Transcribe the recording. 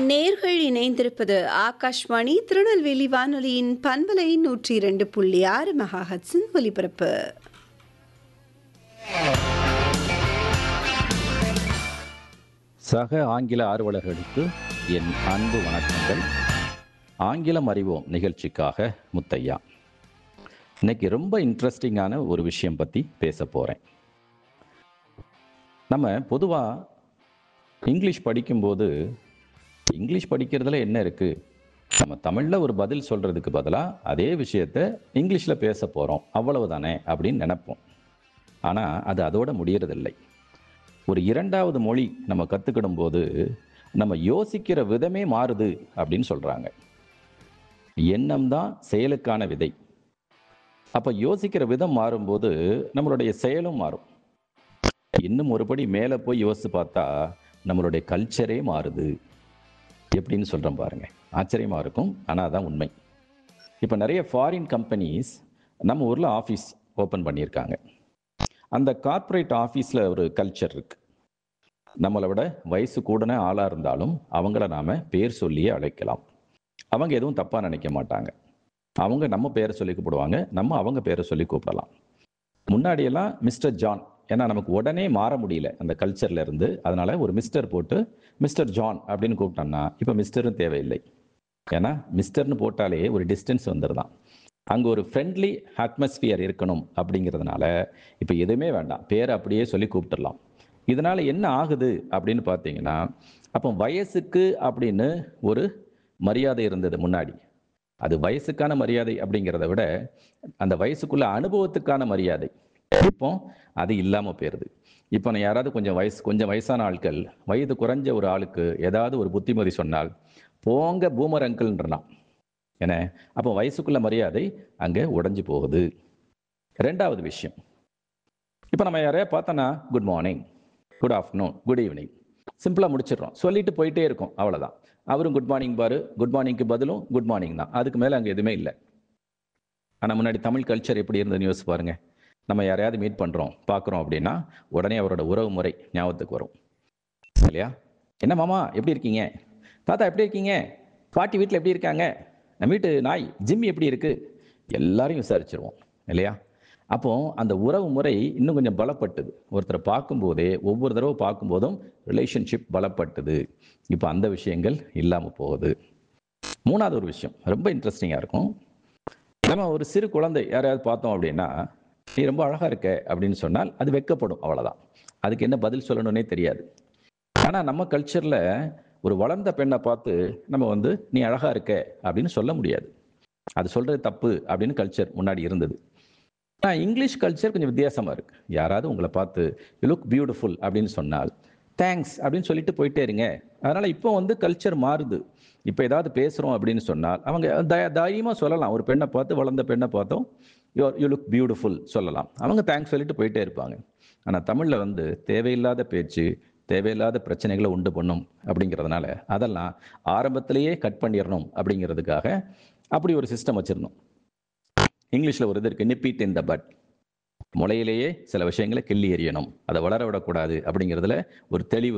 நேர்கள் இணைந்திருப்பது ஆகாஷ்வாணி திருநெல்வேலி வானொலியின் பண்பலை நூற்றி இரண்டு புள்ளி ஆறு மெகாஹட்ஸின் ஒலிபரப்பு சக ஆங்கில ஆர்வலர்களுக்கு என் அன்பு வணக்கங்கள் ஆங்கிலம் அறிவோம் நிகழ்ச்சிக்காக முத்தையா இன்னைக்கு ரொம்ப இன்ட்ரெஸ்டிங்கான ஒரு விஷயம் பற்றி பேச போகிறேன் நம்ம பொதுவாக இங்கிலீஷ் படிக்கும்போது இங்கிலீஷ் படிக்கிறதுல என்ன இருக்குது நம்ம தமிழில் ஒரு பதில் சொல்கிறதுக்கு பதிலாக அதே விஷயத்த இங்கிலீஷில் பேச போகிறோம் அவ்வளவுதானே அப்படின்னு நினைப்போம் ஆனால் அது அதோட முடியறதில்லை ஒரு இரண்டாவது மொழி நம்ம கற்றுக்கிடும் போது நம்ம யோசிக்கிற விதமே மாறுது அப்படின்னு சொல்கிறாங்க எண்ணம் தான் செயலுக்கான விதை அப்போ யோசிக்கிற விதம் மாறும்போது நம்மளுடைய செயலும் மாறும் இன்னும் ஒருபடி மேலே போய் யோசித்து பார்த்தா நம்மளுடைய கல்ச்சரே மாறுது எப்படின்னு சொல்கிறேன் பாருங்க ஆச்சரியமாக இருக்கும் ஆனால் அதான் உண்மை இப்போ நிறைய ஃபாரின் கம்பெனிஸ் நம்ம ஊரில் ஆஃபீஸ் ஓப்பன் பண்ணியிருக்காங்க அந்த கார்ப்பரேட் ஆஃபீஸில் ஒரு கல்ச்சர் இருக்கு நம்மளை விட வயசு கூடன ஆளாக இருந்தாலும் அவங்கள நாம் பேர் சொல்லியே அழைக்கலாம் அவங்க எதுவும் தப்பாக நினைக்க மாட்டாங்க அவங்க நம்ம பேரை சொல்லி கூப்பிடுவாங்க நம்ம அவங்க பேரை சொல்லி கூப்பிடலாம் முன்னாடியெல்லாம் மிஸ்டர் ஜான் ஏன்னா நமக்கு உடனே மாற முடியல அந்த கல்ச்சர்ல இருந்து அதனால ஒரு மிஸ்டர் போட்டு மிஸ்டர் ஜான் அப்படின்னு கூப்பிட்டோம்னா இப்போ மிஸ்டரும் தேவையில்லை ஏன்னா மிஸ்டர்னு போட்டாலே ஒரு டிஸ்டன்ஸ் வந்துடுதான் அங்கே ஒரு ஃப்ரெண்ட்லி அட்மாஸ்பியர் இருக்கணும் அப்படிங்கிறதுனால இப்போ எதுவுமே வேண்டாம் பேரை அப்படியே சொல்லி கூப்பிட்டுடலாம் இதனால என்ன ஆகுது அப்படின்னு பார்த்தீங்கன்னா அப்போ வயசுக்கு அப்படின்னு ஒரு மரியாதை இருந்தது முன்னாடி அது வயசுக்கான மரியாதை அப்படிங்கிறத விட அந்த வயசுக்குள்ள அனுபவத்துக்கான மரியாதை இப்போ அது இல்லாமல் போயிடுது இப்போ நான் யாராவது கொஞ்சம் வயசு கொஞ்சம் வயசான ஆட்கள் வயது குறைஞ்ச ஒரு ஆளுக்கு ஏதாவது ஒரு புத்திமதி சொன்னால் போங்க பூமர் அங்கிள்ன்றான் என்ன அப்போ வயசுக்குள்ள மரியாதை அங்கே உடைஞ்சு போகுது ரெண்டாவது விஷயம் இப்போ நம்ம யாரையா பார்த்தோன்னா good morning good afternoon good evening சிம்பிளாக முடிச்சிடுறோம் சொல்லிட்டு போயிட்டே இருக்கோம் அவ்வளோதான் அவரும் குட் மார்னிங் பாரு குட் மார்னிங்க்கு பதிலும் குட் மார்னிங் தான் அதுக்கு மேலே அங்கே எதுவுமே இல்லை ஆனால் முன்னாடி தமிழ் கல்ச்சர் எப்படி இருந்ததுன்னு யோசிச்சு பாருங்க நம்ம யாரையாவது மீட் பண்ணுறோம் பார்க்குறோம் அப்படின்னா உடனே அவரோட உறவு முறை ஞாபகத்துக்கு வரும் இல்லையா என்ன மாமா எப்படி இருக்கீங்க தாத்தா எப்படி இருக்கீங்க பாட்டி வீட்டில் எப்படி இருக்காங்க நம்ம வீட்டு நாய் ஜிம்மி எப்படி இருக்கு எல்லாரையும் விசாரிச்சிருவோம் இல்லையா அப்போ அந்த உறவு முறை இன்னும் கொஞ்சம் பலப்பட்டது ஒருத்தரை பார்க்கும்போதே ஒவ்வொரு தடவை பார்க்கும்போதும் ரிலேஷன்ஷிப் பலப்பட்டது இப்போ அந்த விஷயங்கள் இல்லாமல் போகுது மூணாவது ஒரு விஷயம் ரொம்ப இன்ட்ரெஸ்டிங்காக இருக்கும் நம்ம ஒரு சிறு குழந்தை யாரையாவது பார்த்தோம் அப்படின்னா நீ ரொம்ப அழகாக இருக்க அப்படின்னு சொன்னால் அது வெக்கப்படும் அவ்வளோதான் அதுக்கு என்ன பதில் சொல்லணும்னே தெரியாது ஆனால் நம்ம கல்ச்சரில் ஒரு வளர்ந்த பெண்ணை பார்த்து நம்ம வந்து நீ அழகாக இருக்க அப்படின்னு சொல்ல முடியாது அது சொல்கிறது தப்பு அப்படின்னு கல்ச்சர் முன்னாடி இருந்தது ஆனால் இங்கிலீஷ் கல்ச்சர் கொஞ்சம் வித்தியாசமாக இருக்குது யாராவது உங்களை பார்த்து யூ லுக் பியூட்டிஃபுல் அப்படின்னு சொன்னால் தேங்க்ஸ் அப்படின்னு சொல்லிட்டு போயிட்டே இருங்க அதனால் இப்போ வந்து கல்ச்சர் மாறுது இப்போ ஏதாவது பேசுகிறோம் அப்படின்னு சொன்னால் அவங்க த தைரியமாக சொல்லலாம் ஒரு பெண்ணை பார்த்து வளர்ந்த பெண்ணை பார்த்தோம் யூ யூ லுக் பியூட்டிஃபுல் சொல்லலாம் அவங்க தேங்க்ஸ் சொல்லிட்டு போயிட்டே இருப்பாங்க ஆனால் தமிழில் வந்து தேவையில்லாத பேச்சு தேவையில்லாத பிரச்சனைகளை உண்டு பண்ணும் அப்படிங்கிறதுனால அதெல்லாம் ஆரம்பத்திலேயே கட் பண்ணிடணும் அப்படிங்கிறதுக்காக அப்படி ஒரு சிஸ்டம் வச்சுருந்தோம் இங்கிலீஷில் ஒரு இது இருக்குது நிப்பிட் இன் த பட் முளையிலேயே சில விஷயங்களை கிள்ளி எறியணும் அதை வளர விடக்கூடாது அப்படிங்கிறதுல ஒரு தெளிவு